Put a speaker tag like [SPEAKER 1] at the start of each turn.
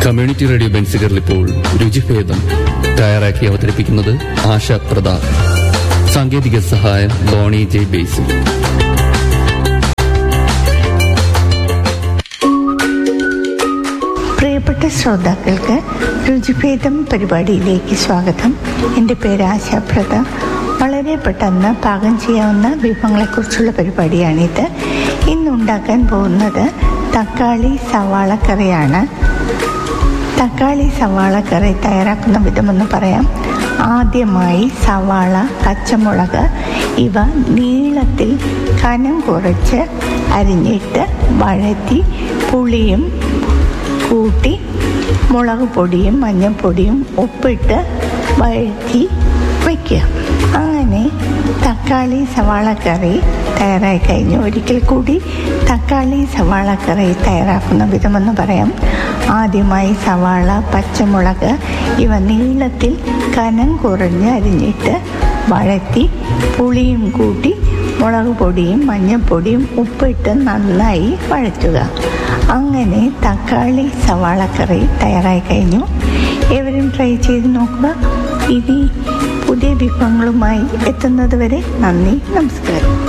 [SPEAKER 1] community radio ബെൻസിഗറിൽ ഇപ്പോൾ രുചിഭേദം തയ്യാറാക്കി അവതരിപ്പിക്കുന്നത് ആശ പ്രതാപ് സാങ്കേതിക സഹായം ലോണി ജെ ബേസിൽ
[SPEAKER 2] പ്രിയപ്പെട്ട ശ്രോതാക്കൾക്ക് രുചിഭേദം പരിപാടിയിലേക്ക് സ്വാഗതം എൻ്റെ പേര് ആശാപ്രത വളരെ പെട്ടെന്ന് പാകം ചെയ്യാവുന്ന വിഭവങ്ങളെക്കുറിച്ചുള്ള പരിപാടിയാണിത് ഇന്നുണ്ടാക്കാൻ പോകുന്നത് തക്കാളി സവാള കറിയാണ് തക്കാളി സവാള കറി തയ്യാറാക്കുന്ന വിധമെന്ന് പറയാം ആദ്യമായി സവാള പച്ചമുളക് ഇവ നീളത്തിൽ കനം കുറച്ച് അരിഞ്ഞിട്ട് വഴറ്റി പുളിയും കൂട്ടി മുളക് പൊടിയും മഞ്ഞൾപ്പൊടിയും ഉപ്പിട്ട് വഴറ്റി വയ്ക്കുക അങ്ങനെ തക്കാളി സവാള കറി തയ്യാറായി കഴിഞ്ഞു ഒരിക്കൽ കൂടി തക്കാളി സവാള കറി തയ്യാറാക്കുന്ന വിധമെന്ന് പറയാം ആദ്യമായി സവാള പച്ചമുളക് ഇവ നീളത്തിൽ കനം കുറഞ്ഞ് അരിഞ്ഞിട്ട് വഴറ്റി പുളിയും കൂട്ടി മുളക് പൊടിയും മഞ്ഞൾപ്പൊടിയും ഉപ്പിട്ട് നന്നായി വഴറ്റുക അങ്ങനെ തക്കാളി സവാള കറി തയ്യാറായി കഴിഞ്ഞു എവരും ട്രൈ ചെയ്ത് നോക്കുക ഇനി പുതിയ വിഭവങ്ങളുമായി എത്തുന്നത് വരെ നന്ദി നമസ്കാരം